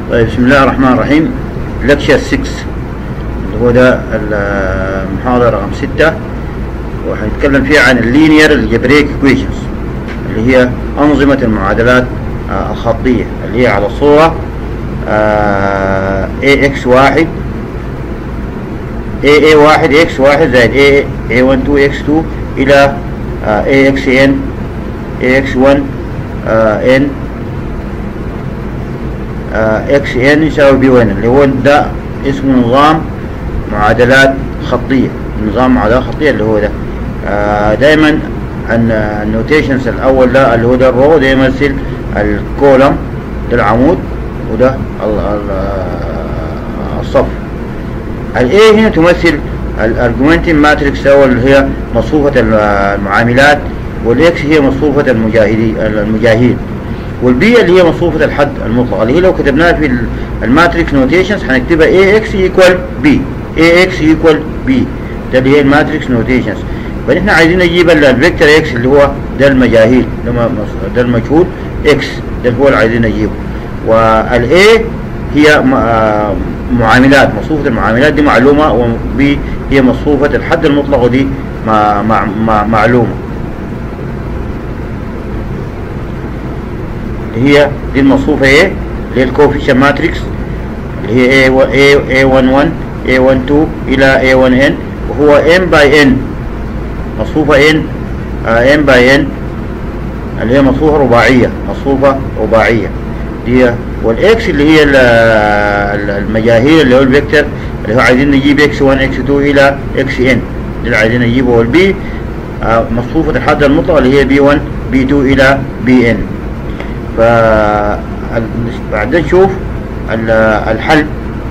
طيب بسم الله الرحمن الرحيم لكشر 6 اللي هو ده المحاضرة رقم 6 وحنتكلم فيها عن اللينير الجبريك ايكويشنز اللي هي أنظمة المعادلات آه، الخطية اللي هي على صورة آه، ax واحد aa واحد x واحد زائد a a1 2 x2 إلى آه، axn ax1 آه، n اكس ان يساوي بي وين اللي هو ده اسمه نظام معادلات خطية نظام معادلات خطية اللي هو ده آه دايما النوتيشنز الاول ده اللي هو ده الرو ده يمثل الكولم ده العمود وده ال- ال- الصف الاي هنا تمثل الارجمنتين ماتريكس او اللي هي مصفوفة المعاملات والاكس هي مصفوفة المجاهدين المجاهيل والبي اللي هي مصفوفة الحد المطلق اللي هي لو كتبناها في ال- الماتريكس نوتيشنز هنكتبها AX equal B AX equal B ده اللي هي الماتريكس نوتيشنز فنحن عايزين نجيب ال- الفيكتور X اللي هو ده المجاهيل ده م- ده المجهول X ده هو اللي عايزين نجيبه والA هي م- آه معاملات مصفوفة المعاملات دي معلومة وB هي مصفوفة الحد المطلق ودي مع مع مع معلومة اللي هي دي المصفوفة ايه اللي هي الكوفيشن ماتريكس اللي هي A A A11 A12 إلى A1N وهو M by N مصفوفة N آه M by N اللي هي مصفوفة رباعية مصفوفة رباعية دي والإكس اللي هي ال- ال- المجاهيل اللي هو الفيكتور اللي هو عايزين نجيب X1 X2 إلى XN دي اللي عايزين نجيبه والبي آه مصفوفة الحد المطلق اللي هي B1 B2 إلى BN ف بعدين نشوف ال- الحل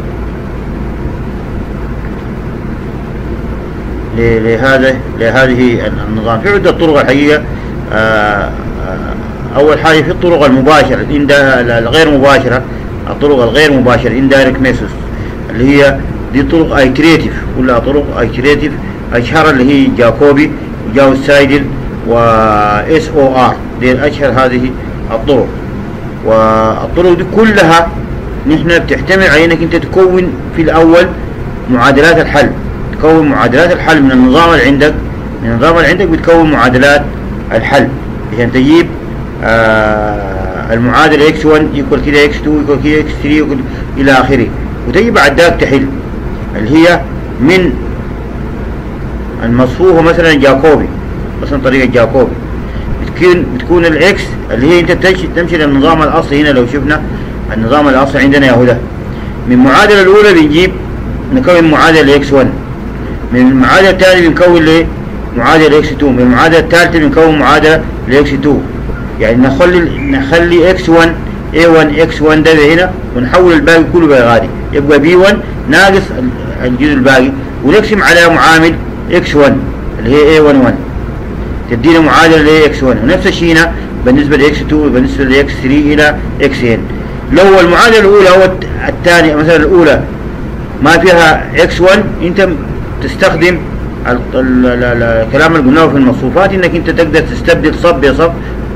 ل- لهذا لهذه النظام في عدة طرق الحقيقة آه، آه، أول حاجة في الطرق المباشرة الإند- الغير مباشرة الطرق الغير مباشرة indirect methods اللي هي دي طرق ايتريتيف كلها طرق ايتريتيف أشهر اللي هي جاكوبي وجاو سايدل و اس او ار دي أشهر هذه الطرق والطرق دي كلها نحن بتعتمد على انك انت تكون في الاول معادلات الحل تكون معادلات الحل من النظام اللي عندك من النظام اللي عندك بتكون معادلات الحل عشان تجيب آه المعادلة x1 يكوال كده x2 يكوال كده x3 يكوال الى اخره وتجي بعد ذاك تحل اللي هي من المصفوفة مثلا جاكوبي مثلا طريقة جاكوبي بتكون بتكون الاكس اللي هي انت تمشي تمشي للنظام الاصلي هنا لو شفنا النظام الاصلي عندنا يهودا من المعادله الاولى بنجيب نكون معادله اكس 1 من المعادله الثانيه بنكون ل معادله اكس 2 من المعادله الثالثه بنكون معادله لاكس 2 يعني نخلي نخلي اكس 1 A1 X1 ده هنا ونحول الباقي كله بغادي يبقى B1 ناقص الجزء الباقي ونقسم على معامل X1 اللي هي A11 تدينا معادلة ل x1 ونفس الشيء هنا بالنسبة ل x2 وبالنسبة ل x3 إلى xn لو المعادلة الأولى أو الت- الثانية مثلا الأولى ما فيها x1 أنت تستخدم ال- ال- ال- ال- الكلام اللي قلناه في المصفوفات انك انت تقدر تستبدل صف بصف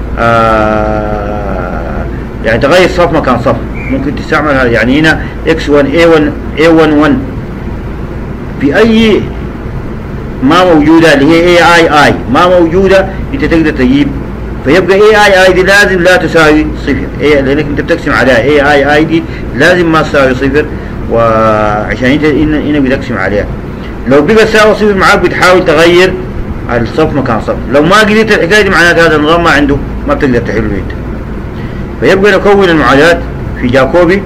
آه يعني تغير صف مكان صف ممكن تستعمل هذا. يعني هنا x1 a1 a11 في اي ما موجودة اللي هي اي اي اي ما موجودة انت تقدر تجيب فيبقى اي اي اي دي لازم لا تساوي صفر اي لانك انت بتقسم عليها اي اي اي دي لازم ما تساوي صفر وعشان انت إن- انك بتقسم عليها لو بقى تساوي صفر معاك بتحاول تغير الصف مكان صف لو ما قدرت الحكايه دي معناته هذا النظام ما عنده ما بتقدر تحله انت فيبقى نكون المعادلات في جاكوبي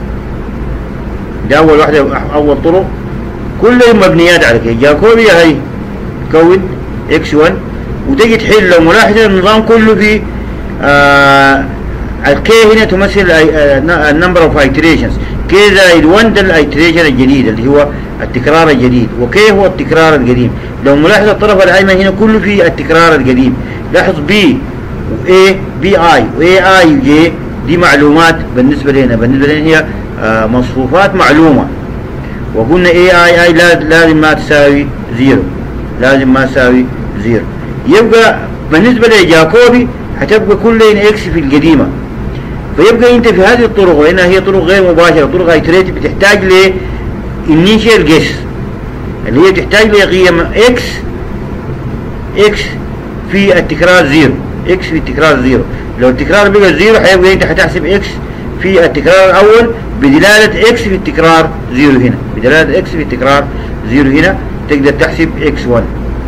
ده اول واحده اول طرق كلهم مبنيات على كده جاكوبي هي تكون اكس 1 وتجي تحل لو ملاحظ النظام كله في آه الكي هنا تمثل النمبر اوف ايتريشنز كي زائد 1 ده الايتريشن الجديد اللي هو التكرار الجديد وكي هو التكرار القديم لو ملاحظ الطرف الايمن هنا كله في التكرار القديم لاحظ بي واي بي اي واي اي وجي دي معلومات بالنسبه لنا بالنسبه لنا هي آه مصفوفات معلومه وقلنا اي اي اي لازم ما تساوي زيرو لازم ما تساوي زيرو يبقى بالنسبة لجاكوبي هتبقى كلين اكس في القديمة فيبقى انت في هذه الطرق وهنا هي طرق غير مباشره طرق ايتريتيف بتحتاج ل initial guess اللي هي تحتاج لقيم اكس اكس في التكرار زيرو اكس في التكرار زيرو لو التكرار بقى زيرو هيبقى انت هتحسب اكس في التكرار الاول بدلالة اكس في التكرار زيرو هنا بدلالة اكس في التكرار زيرو هنا تقدر تحسب اكس 1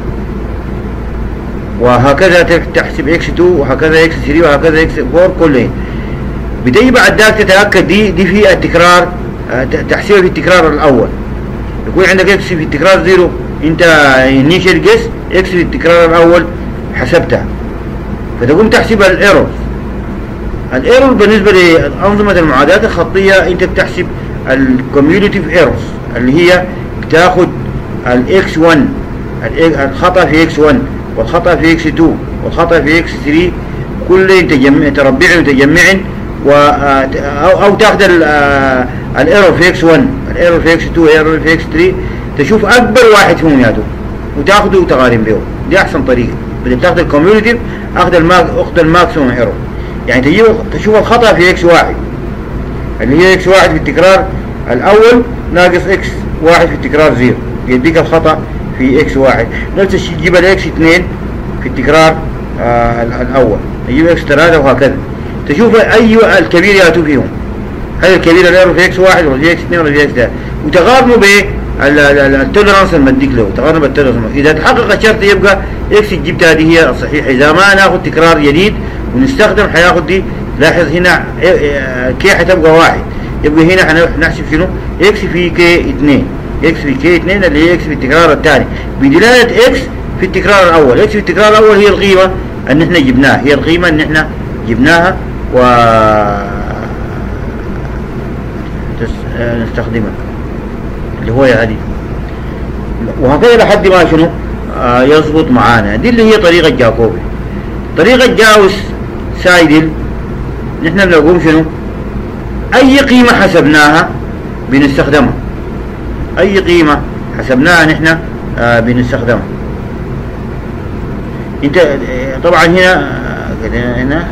وهكذا تحسب اكس 2 وهكذا اكس 3 وهكذا اكس 4 كله بتيجي بعد ذاك تتاكد دي دي في التكرار آه، تحسبها في التكرار الاول يكون عندك اكس في التكرار زيرو انت انيشال جيس اكس في التكرار الاول حسبتها فتقوم تحسب الايرور الايرور بالنسبه لانظمه المعادلات الخطيه انت بتحسب الكوميوليتيف ايرورز اللي هي بتاخد الاكس 1 الخطا في اكس 1 والخطا في اكس 2 والخطا في اكس 3 كل تجمع تربع وتجمع و او او تاخذ الايرور في اكس 1 الايرور في اكس 2 الايرور في اكس 3 تشوف اكبر واحد فيهم ياته وتاخذه وتقارن به دي احسن طريقه بدل تاخذ الكوميوليتيف اخذ الماك اخذ الماكسيموم ايرور يعني تجيب تشوف الخطا في اكس واحد اللي هي اكس واحد في التكرار الاول ناقص اكس واحد في التكرار زيرو يديك الخطا في اكس واحد نفس الشيء تجيب الاكس اثنين في التكرار آه الاول تجيب اكس ثلاثة وهكذا تشوف اي الكبير ياتوا فيهم هل الكبير الايرور في اكس واحد ولا في اكس اثنين ولا في اكس ثلاثة وتقارنه ب التولرانس المديك له تقارنه بالتولرانس اذا تحقق الشرط يبقى اكس جبت هذه هي الصحيحه اذا ما ناخذ تكرار جديد ونستخدم حياخذ دي لاحظ هنا كي حتبقى واحد يبقى هنا حنحسب شنو اكس في كي 2 اكس في كي 2 اللي هي اكس في التكرار الثاني بدلاله اكس في التكرار الاول اكس في التكرار الاول هي القيمه ان احنا جبناها هي القيمه ان احنا جبناها و نستخدمها اللي هو هذه وهكذا لحد ما شنو آه يظبط معانا دي اللي هي طريقة جاكوبي طريقة جاوس سايدل نحن بنقوم شنو اي قيمة حسبناها بنستخدمها اي قيمة حسبناها نحن آه بنستخدمها انت طبعا هنا هنا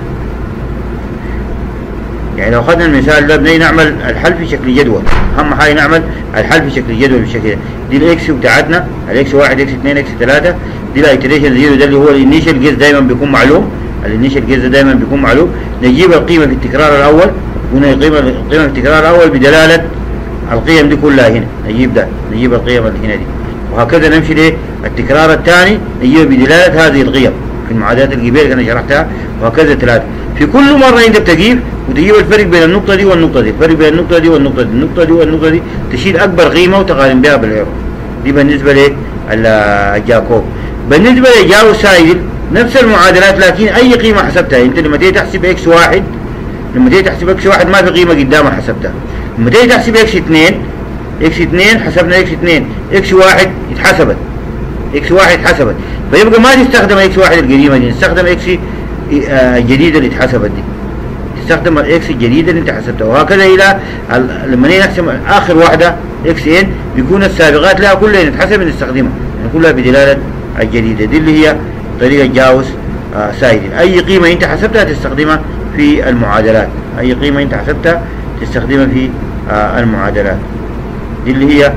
يعني لو اخذنا المثال ده بنيجي نعمل الحل في شكل جدول اهم حاجه نعمل الحل في شكل جدول بالشكل ده دي الاكس بتاعتنا الاكس 1 اكس 2 اكس 3 دي الايتريشن زيرو ده اللي هو الانيشال جيز دايما بيكون معلوم الانيشال جيز دايما بيكون معلوم نجيب القيمه في التكرار الاول هنا القيمه القيمه في التكرار الاول بدلاله القيم دي كلها هنا نجيب ده نجيب القيم اللي هنا دي وهكذا نمشي للتكرار الثاني نجيب بدلاله هذه القيم في المعادلات الجبير اللي انا شرحتها وهكذا ثلاثه في كل مره انت بتجيب وتجيب الفرق بين النقطة دي والنقطة دي الفرق بين النقطة دي والنقطة دي النقطة دي والنقطة دي تشيل أكبر قيمة وتقارن بها بالإيرو دي بالنسبة للجاكوب بالنسبة لجاو سايل نفس المعادلات لكن أي قيمة حسبتها أنت لما تيجي تحسب إكس واحد لما تيجي تحسب إكس واحد ما في قيمة قدامها حسبتها لما تيجي تحسب إكس اثنين إكس اثنين حسبنا إكس اثنين إكس واحد اتحسبت إكس واحد اتحسبت فيبقى ما تستخدم إكس واحد القديمة دي نستخدم إكس الجديدة اللي اتحسبت دي تستخدم الاكس الجديده اللي انت حسبتها وهكذا الى لما نيجي نحسب اخر واحده اكس ان بيكون السابقات لها كلها نتحسب نستخدمها يعني كلها بدلاله الجديده دي اللي هي طريقه جاوس آه سايدين اي قيمه انت حسبتها تستخدمها في المعادلات اي قيمه انت حسبتها تستخدمها في آه المعادلات دي اللي هي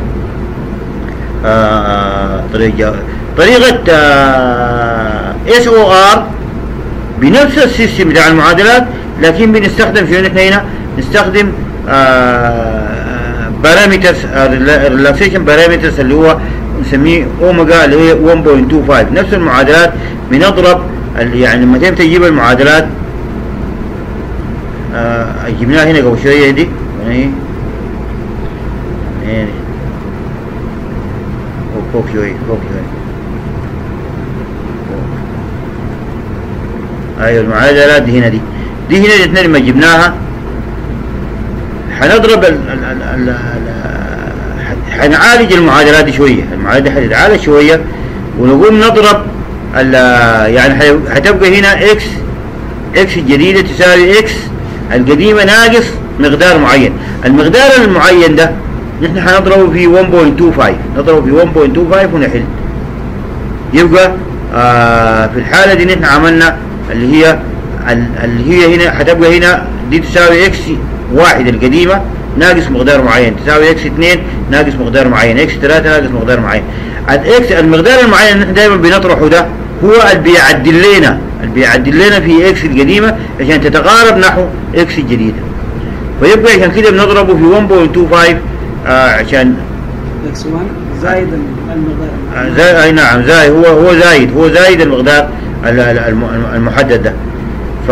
آه طريقه جاوس طريقه اس او ار بنفس السيستم بتاع المعادلات لكن بنستخدم شنو نحن هنا نستخدم بارامترز ريلاكسيشن بارامترز اللي هو نسميه اوميجا اللي هي 1.25 نفس المعادلات بنضرب يعني لما تيجي تجيب المعادلات آه جبناها هنا قبل شويه دي يعني يعني فوق شويه فوق شويه ايوه المعادلات دي هنا دي دي هنا الاثنين لما جبناها حنضرب ال ال ال ال حنعالج المعادلات دي شويه المعادله حتتعالج شويه ونقوم نضرب ال يعني حتبقى هنا اكس اكس الجديده تساوي اكس القديمه ناقص مقدار معين المقدار المعين ده نحن حنضربه في 1.25 نضربه في 1.25 ونحل يبقى آه في الحاله دي نحن عملنا اللي هي اللي هي هنا هتبقى هنا دي تساوي اكس واحد القديمة ناقص مقدار معين تساوي اكس 2 ناقص مقدار معين اكس 3 ناقص مقدار معين الاكس المقدار المعين نحن دائما بنطرحه ده هو اللي بيعدل لنا اللي بيعدل لنا في اكس القديمة عشان تتقارب نحو اكس الجديدة فيبقى عشان كده بنضربه في 1.25 آه عشان اكس 1 زائد المقدار آه، زي اي نعم زايد هو هو زايد هو زايد المقدار ال- ال- الم- المحدد ده ف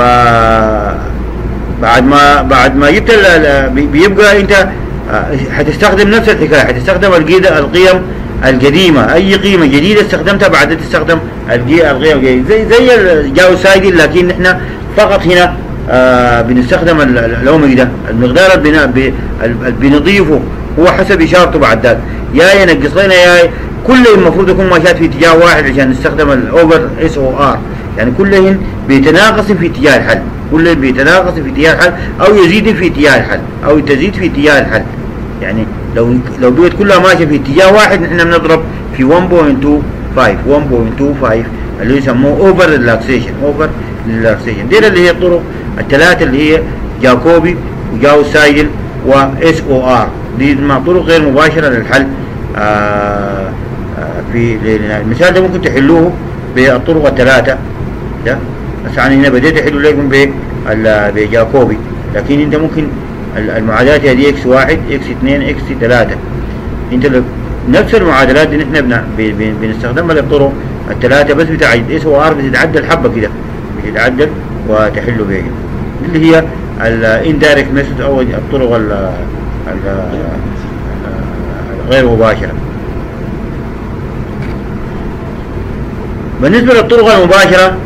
بعد ما بعد ما جبت ال- ال- بي- بيبقى انت آه، حتستخدم نفس الحكايه حتستخدم القيد- القيم القديمه اي قيمه جديده استخدمتها بعد تستخدم القي- القيم الجديده زي زي الجاو سايدي لكن احنا فقط هنا آه بنستخدم ال- ال- الاوميج ده المقدار اللي بن- ب- اللي بنضيفه هو حسب اشارته بعد ذاك يا ينقص لنا يا كلهم المفروض يكون ماشيات في اتجاه واحد عشان نستخدم الاوفر اس او ار يعني كلهم بيتناقص في اتجاه الحل كلهم بيتناقص في اتجاه الحل او يزيد في اتجاه الحل او تزيد في اتجاه الحل يعني لو لو بقت كلها ماشيه في اتجاه واحد نحن بنضرب في 1.25 1.25 اللي يسموه اوفر ريلاكسيشن اوفر ريلاكسيشن دي اللي هي الطرق الثلاثه اللي هي جاكوبي وجاو سايدل واس او ار دي مع طرق غير مباشره للحل آه آه في المثال ده ممكن تحلوه بالطرق الثلاثه ده بس انا هنا بديت احل لكم بال- بجاكوبي لكن انت ممكن ال- المعادلات هذه اكس واحد اكس اثنين اكس ثلاثة انت لو نفس المعادلات دي نحن بن- ب- ب- بنستخدمها للطرق الثلاثة بس بتاع اس او ار بتتعدل حبة كده بتتعدل وتحل بها اللي هي الاندايركت ميثود او الطرق ال- ال- الغير مباشرة بالنسبة للطرق المباشرة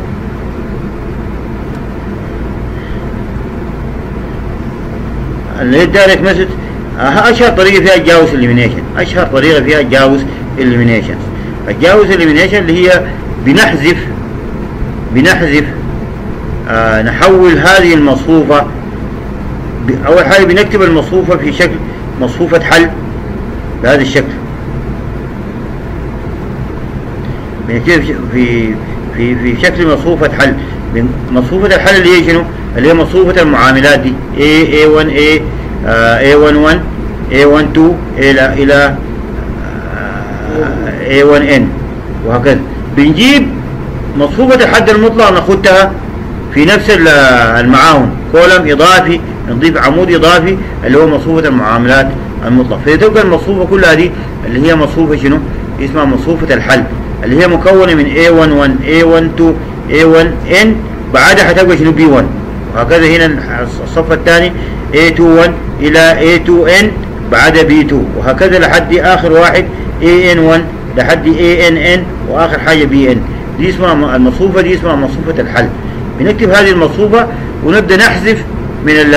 اللي هي الدايركت ميثود اشهر طريقه فيها الجاوز اليمينيشن اشهر طريقه فيها الجاوز اليمينيشن الجاوز اليمينيشن اللي هي بنحذف بنحذف آه نحول هذه المصفوفه ب- اول حاجه بنكتب المصفوفه في شكل مصفوفه حل بهذا الشكل بنكتب في في في شكل مصفوفة حل من مصفوفة الحل اللي هي شنو؟ اللي هي مصفوفة المعاملات دي A A1 A آه، A11 A12 إلى إلى آه، A1N وهكذا بنجيب مصفوفة الحد المطلق ناخدها في نفس ال- المعاون كولم إضافي نضيف عمود إضافي اللي هو مصفوفة المعاملات المطلق فتبقى المصفوفة كلها دي اللي هي مصفوفة شنو؟ اسمها مصفوفة الحل اللي هي مكونة من A11 A12 A1N بعدها حتبقى شنو B1 وهكذا هنا الصف الثاني A21 إلى A2N بعدها B2 وهكذا لحد آخر واحد AN1 لحد ANN وآخر حاجة BN دي اسمها المصفوفة دي اسمها مصفوفة الحل بنكتب هذه المصفوفة ونبدأ نحذف من ال-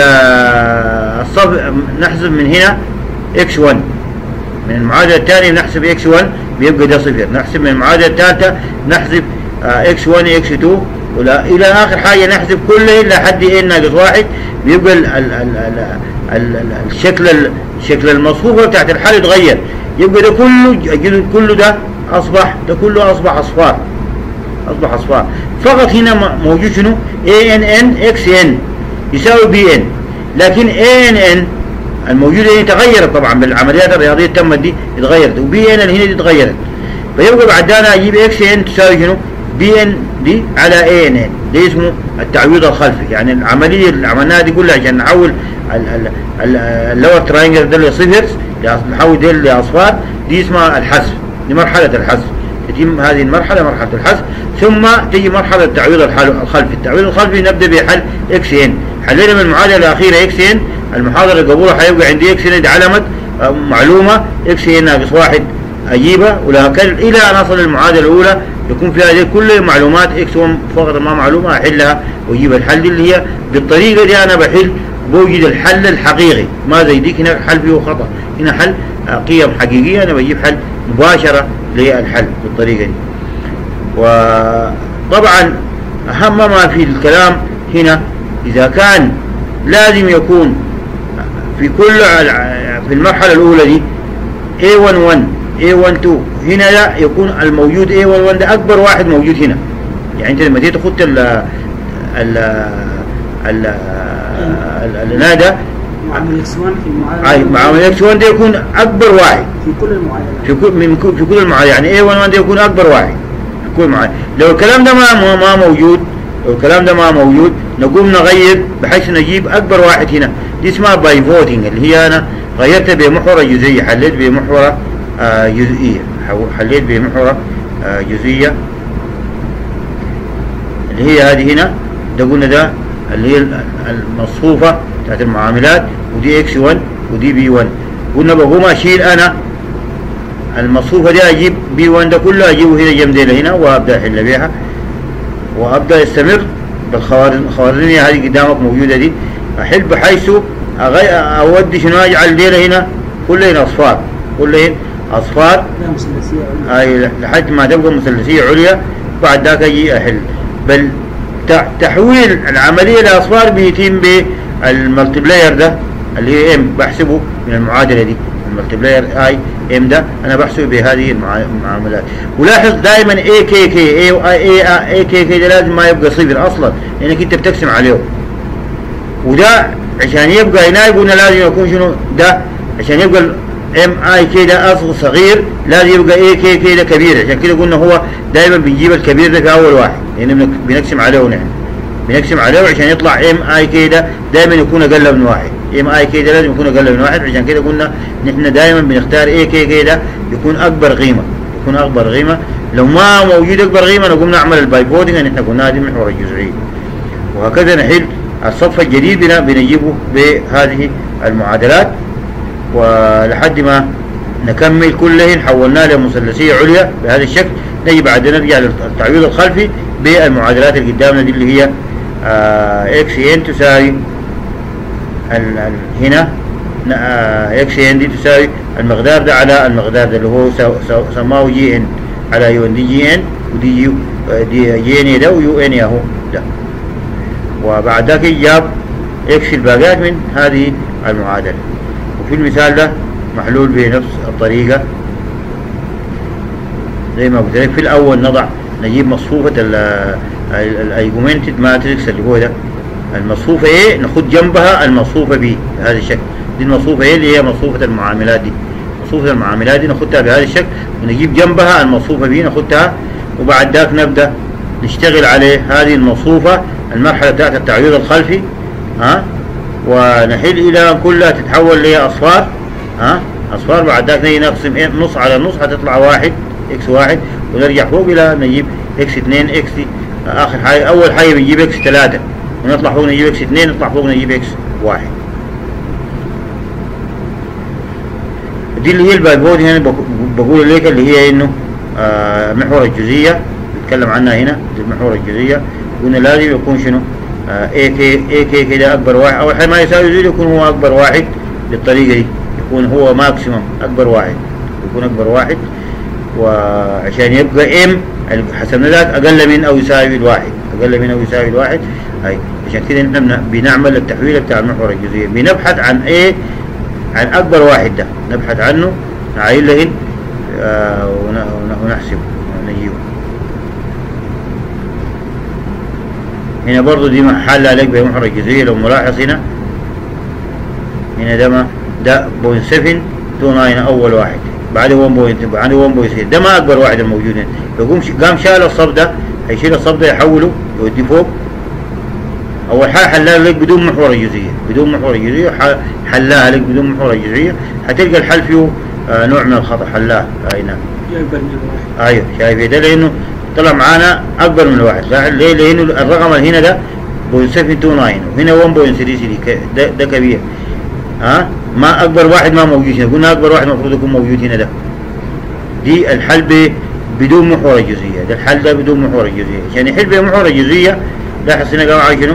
الصف نحذف من هنا X1 من المعادلة الثانية نحسب x1 بيبقى ده صفر نحسب من المعادلة الثالثة نحسب آه، x1 x2 ولا إلى آخر حاجة نحسب كله لحد n ناقص واحد بيبقى ال ال ال ال ال ال الشكل ال- شكل المصفوفة بتاعت الحل يتغير يبقى ده كله الجزء كله ده أصبح ده كله أصبح أصفار أصبح أصفار فقط هنا م- موجود شنو ANN XN يساوي BN لكن ANN الموجودة هنا تغيرت طبعا بالعمليات الرياضية اللي تمت دي اتغيرت وبي ان اللي هنا دي اتغيرت فيبقى بعد ده انا اجيب اكس ان تساوي شنو؟ بي ان دي على اي ان ان ده اسمه التعويض الخلفي يعني العملية اللي عملناها دي كلها عشان نحول اللور تراينجل ده لصفر نحول ده لاصفار دي اسمها الحذف دي مرحلة الحذف تتم هذه المرحلة مرحلة الحذف ثم تجي مرحلة التعويض الحل- الخلفي التعويض الخلفي نبدأ بحل اكس ان حلينا من المعادلة الأخيرة اكس ان المحاضرة اللي قبلها حيبقى عندي اكس ان دي علامة آه، معلومة اكس ان ناقص واحد اجيبها وهكذا الى ان اصل المعادلة الاولى يكون فيها دي كل معلومات اكس 1 فقط ما معلومة احلها واجيب الحل دي اللي هي بالطريقة دي انا بحل بوجد الحل الحقيقي ما زي ديك هنا حل فيه خطأ هنا حل آه، قيم حقيقية انا بجيب حل مباشرة للحل بالطريقة دي وطبعا أهم ما في الكلام هنا إذا كان لازم يكون في كل الع- في المرحلة الأولى دي A11 A12 هنا لا يكون الموجود A11 ده أكبر واحد موجود هنا يعني أنت لما تيجي تخط ال ال ال ده معامل اكس 1 في اي المعادله معامل اكس 1 ده يكون اكبر واحد في كل المعادلات في كل من كل- في كل المعادلات يعني A 1 ده يكون اكبر واحد في كل المعادلات لو الكلام ده ما ما- ما موجود لو الكلام ده ما موجود نقوم نغير بحيث نجيب اكبر واحد هنا دي اسمها باي فوتنج اللي هي انا غيرت بمحورة جزئية حليت بمحورة آه، جزئية حو- حليت بمحورة آه، جزئية اللي هي هذه هنا ده قلنا ده اللي هي المصفوفة بتاعت المعاملات ودي اكس 1 ودي بي 1 قلنا بقوم اشيل انا المصفوفة دي اجيب بي 1 ده كله اجيبه هنا جنب ديله هنا وابدا احل بيها وابدا استمر بالخوارزم الخوارزمية هذه قدامك موجودة دي احل بحيث أغي... اودي شنو اجعل ديله هنا كلهن اصفار كلهن اصفار لا مثلثيه عليا اي لحد ما تبقى مثلثية عليا بعد ذاك اجي احل بل ت- تحويل العملية لاصفار بيتم بالملتبلاير ده اللي هي ام بحسبه من المعادلة دي الملتبلاير اي ام ده انا بحسبه بهذه المعا- المعاملات ولاحظ دائما اي كي كي اي اي اي كي كي ده لازم ما يبقى صفر اصلا لانك انت بتقسم عليه وده عشان يبقى هنا قلنا لازم يكون شنو ده عشان يبقى ام اي كي ده اصغر صغير لازم يبقى اي كي كي ده كبير عشان كده قلنا هو دائما بنجيب الكبير ده في اول واحد لان بنك- بنقسم عليه نحن بنقسم عليه عشان يطلع ام اي كي ده دائما يكون اقل من واحد ام اي كي ده لازم يكون اقل من واحد عشان كده قلنا نحن دائما بنختار اي كي كي ده يكون اكبر قيمه يكون اكبر قيمه لو ما موجود اكبر قيمه نقوم نعمل البايبودنج نحن قلنا هذه محور الجزئيه وهكذا نحل الصف الجديد بنا بنجيبه بهذه المعادلات ولحد ما نكمل كلهن حولناه لمثلثية عليا بهذا الشكل نجي بعد نرجع للتعويض الخلفي بالمعادلات اللي قدامنا دي اللي هي اكس ان تساوي ال- ال- هنا اكس ان دي تساوي المقدار ده على المقدار ده اللي هو سو- سو- سماه جي ان على يو ان دي جي ان ودي يو دي جي ان ده ويو ان ياهو ده وبعد ذاك جاب اكس الباقات من هذه المعادلة وفي المثال ده محلول بنفس الطريقة زي ما قلت لك في الأول نضع نجيب مصفوفة الايجومنتد ماتريكس اللي هو ده المصفوفة A ناخد جنبها المصفوفة B بهذا الشكل دي المصفوفة A اللي هي مصفوفة المعاملات دي مصفوفة المعاملات دي ناخدها بهذا الشكل ونجيب جنبها المصفوفة B ناخدها وبعد ذاك نبدأ نشتغل عليه هذه المصفوفة المرحلة بتاعت التعويض الخلفي ها ونحل إلى أن كلها تتحول لأصفار ها أصفار بعد ذاك نجي نقسم إيه؟ نص على نص هتطلع واحد إكس واحد ونرجع فوق إلى نجيب إكس اثنين إكس آخر حاجة أول حاجة بنجيب إكس ثلاثة ونطلع فوق نجيب إكس اثنين نطلع فوق نجيب إكس واحد دي اللي هي البايبود هنا بق- بقول لك اللي هي انه آه محور الجزئية نتكلم عنها هنا دي المحور الجزئية قلنا لازم يكون شنو اي كي اي كي كده اكبر واحد اول حاجة ما يساوي زيرو يكون هو اكبر واحد بالطريقة دي يكون هو ماكسيمم اكبر واحد يكون اكبر واحد وعشان يبقى ام حسبنا ذاك اقل من او يساوي الواحد اقل من او يساوي الواحد هاي عشان كده نحن بن- بنعمل التحويل بتاع المحور الجزئية بنبحث عن ايه عن اكبر واحد ده نبحث عنه نعاين له آه ون- ون- ونحسبه ونجيبه هنا برضو دي محل عليك بمحور الجزئية لو ملاحظ هنا هنا ده ما ده بوينت 7 29 اول واحد بعده 1 بوينت بعده 1 بوينت ده ما اكبر واحد الموجود هنا فقوم ش- قام شال الصف ده هيشيل الصف ده يحوله يوديه فوق اول حاجه حلها لك بدون محور الجزئيه بدون محور الجزئيه ح- حلاها لك بدون محور الجزئيه هتلقى الحل فيه آه نوع من الخطا حلاه اي نعم يكبر من الواحد ايوه شايف ده لانه طلع معانا اكبر من الواحد صح ليه لانه الرقم اللي هنا ده 0.729 وهنا 1.33 ك- ده, ده كبير ها ما اكبر واحد ما موجود هنا قلنا اكبر واحد المفروض يكون موجود هنا ده دي الحل ب- بدون محور الجزئيه ده الحل ده بدون محور الجزئيه عشان يحل بمحور الجزئيه لاحظ هنا قام شنو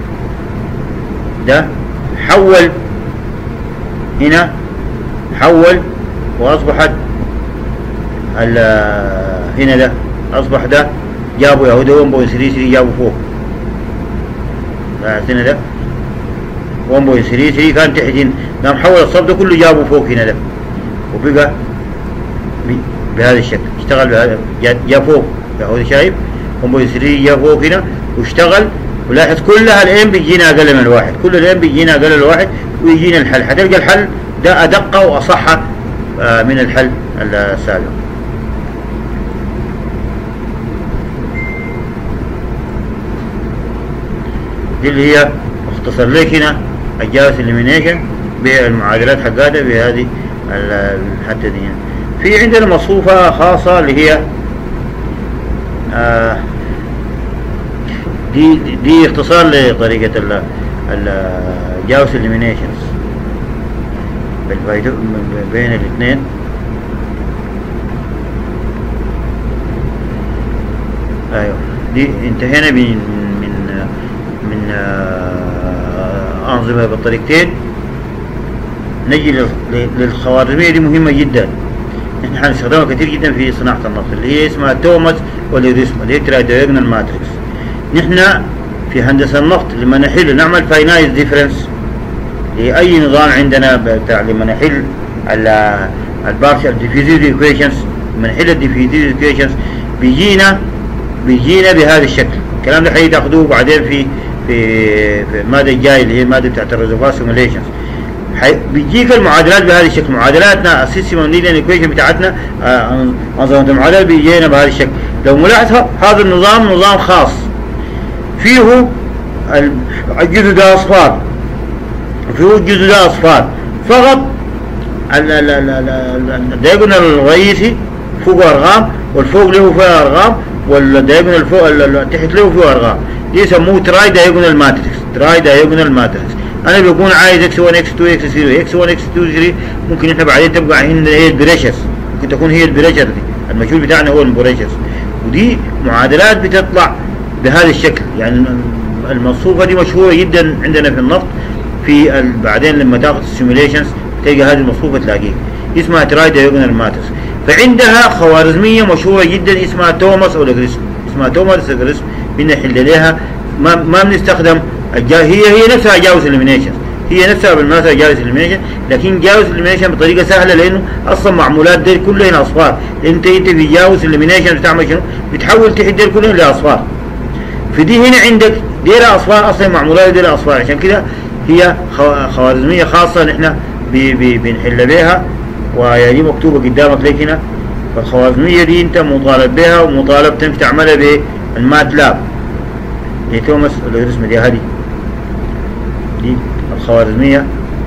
ده حول هنا حول واصبحت ال- هنا ده اصبح ده جابوا يهو ده 1.33 جابوا فوق لاحظ هنا ده 1.33 كان تحت هنا قام حول الصف ده كله جابوا فوق هنا ده وبقى ب- بهذا الشكل اشتغل بهذا جا, جا فوق يهو ده شايف 1.33 جا فوق هنا واشتغل ولاحظ كلها الام بيجينا اقل من الواحد كل الام بيجينا اقل من الواحد ويجينا الحل حتلقى الحل ده ادق واصح آه، من الحل السابق دي اللي هي اختصر لك هنا الجاوس اليمينيشن بالمعادلات حقاتها بهذه ال- الحته دي هنا. في عندنا مصفوفة خاصة اللي هي آه دي دي اختصار لطريقة ال الجاوس eliminations بالفايدو بين الاثنين ايوه دي انتهينا من من من آه، أنظمة بالطريقتين نجي لل- للخوارزمية دي مهمة جدا احنا هنستخدمها كثير جدا في صناعة النفط اللي هي اسمها توماس والإيريسما اللي هي ترايديوجنال ماتريكس نحن في هندسة النفط لما نحل نعمل فاينايز ديفرنس لأي نظام عندنا بتاع لما نحل البارشال ديفيزيف ايكويشنز لما نحل الديفيزيف ايكويشنز بيجينا بيجينا بهذا الشكل الكلام ده حيتاخدوه بعدين في في في الماده الجايه اللي هي الماده بتاعت الريزرفوار سيموليشنز بيجيك المعادلات بهذا الشكل معادلاتنا السيستم لينير ايكويشن بتاعتنا آه، انظمه المعادلات بيجينا بهذا الشكل لو ملاحظ هذا النظام نظام خاص فيه ال- الجزء ده اصفار فيه الجزء ده اصفار فقط الدايجونال الرئيسي فوق ارقام والفوق له فيها ارقام والدايجونال فوق ال- ال- تحت له فيه ارقام دي يسموه تراي دايجونال ماتريكس تراي دايجونال ماتريكس انا بيكون عايز اكس 1 اكس 2 اكس 0 اكس 1 اكس 2 3 ممكن احنا بعدين تبقى عندنا هي البريشرز ممكن تكون هي البريشر دي المجهول بتاعنا هو البريشرز ودي معادلات بتطلع بهذا الشكل يعني المصفوفه دي مشهوره جدا عندنا في النفط في ال- بعدين لما تاخذ السيميليشنز تلقى هذه المصفوفه تلاقيه اسمها تراي دايجونال ماتريكس فعندها خوارزميه مشهوره جدا اسمها توماس اولوجريسم اسمها توماس اولوجريسم بنحل لها ما ما بنستخدم الجا هي هي نفسها جاوس اليمينيشن هي نفسها بالمناسبه جاوس اليمينيشن لكن جاوس اليمينيشن بطريقه سهله لانه اصلا معمولات ديل كلها هنا اصفار انت انت في جاوس اليمينيشن بتعمل شنو؟ بتحول تحت ديل كلهم لاصفار في دي هنا عندك ديرة أصفار أصلا معمولات ديرة أصفار عشان كده هي خو- خوارزمية خاصة نحن بي بي بنحل بيها وهي دي مكتوبة قدامك ليك هنا فالخوارزمية دي أنت مطالب بها ومطالب تنك تعملها بالمات لاب دي توماس الرسمة دي هذه دي الخوارزمية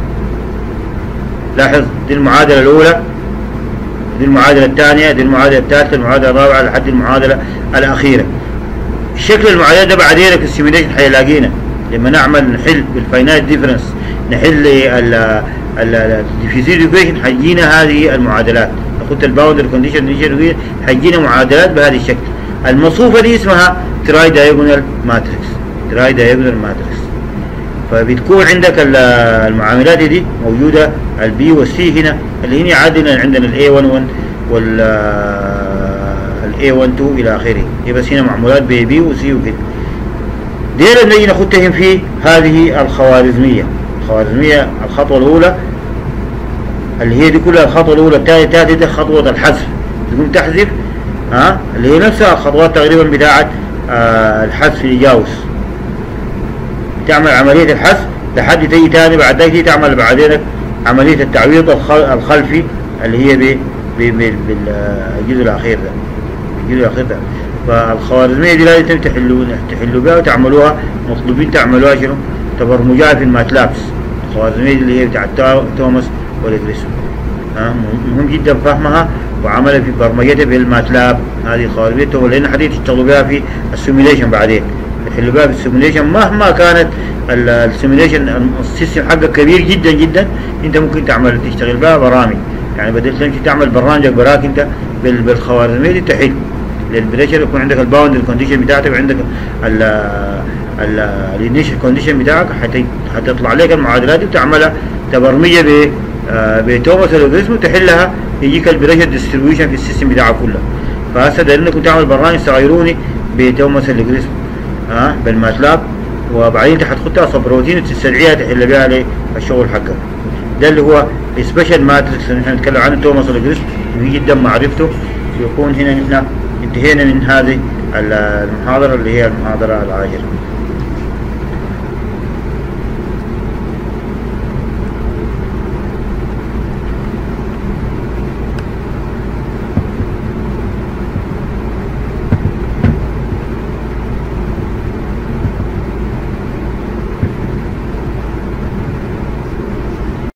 لاحظ دي المعادلة الأولى دي المعادلة الثانية دي المعادلة الثالثة المعادلة الرابعة لحد المعادلة الأخيرة شكل المعادلات ده بعدين في السيميليشن حيلاقينا لما نعمل نحل بالفاينايت ديفرنس نحل ال الديفيزيل ايكويشن حيجينا هذه المعادلات ناخد الباوندر كونديشن حيجينا معادلات بهذا الشكل المصفوفه دي اسمها تراي دايجونال ماتريكس تراي دايجونال ماتريكس فبتكون عندك ال- المعاملات دي موجوده البي والسي هنا اللي هنا عادنا عندنا الاي 11 وال الاي 12 الى اخره هي بس هنا معمولات بي بي وسي وكده دي اللي نجي ناخدهم في هذه الخوارزميه الخوارزميه الخطوه الاولى اللي هي دي كلها الخطوه الاولى الثانيه الثالثه دي خطوه الحذف تقوم تحذف ها اللي هي نفسها الخطوات تقريبا بتاعت آه الحذف الجاوس تعمل عملية الحذف لحد تيجي تاني بعد ذلك تيجي تعمل بعدين عملية التعويض الخل- الخلفي اللي هي ب- ب- ب- بالجزء الأخير ده الجزء الأخير ده فالخوارزمية دي لازم تحلوا تحلوا بها وتعملوها مطلوبين تعملوها شنو؟ تبرمجوها في الماتلابس الخوارزمية دي اللي هي بتاعت تو- توماس والإدريسون ها مهم- مهم جدا فهمها وعملها في برمجتها بالماتلاب هذه خوارزمية تو- لأن حديث تشتغلوا بها في السيميليشن بعدين تحلوا بها في السيميليشن مهما كانت ال- السيميليشن السيستم حقك كبير جدا جدا انت ممكن تعمل تشتغل بها برامج يعني بدل تمشي تعمل برنامجك براك انت بال- بالخوارزمية دي تحل للبريشر يكون عندك الباوند الكونديشن بتاعتك وعندك الانيشال كونديشن بتاعك حتى حتطلع لك المعادلات دي وتعملها تبرمجها ب آه، بتوماس الالجوريزم وتحلها يجيك البريشر ديستريبيوشن في السيستم بتاعك كله فهسه ده انكم تعمل برنامج صغيروني بتوماس الالجوريزم ها آه بالماتلاب وبعدين انت حتحطها سبروتين وتستدعيها تحل بها عليه الشغل حقك ده اللي هو سبيشال ماتريكس اللي احنا نتكلم عنه توماس الالجوريزم مهم جدا معرفته يكون هنا نحن انتهينا من هذه المحاضرة اللي هي المحاضرة العاشرة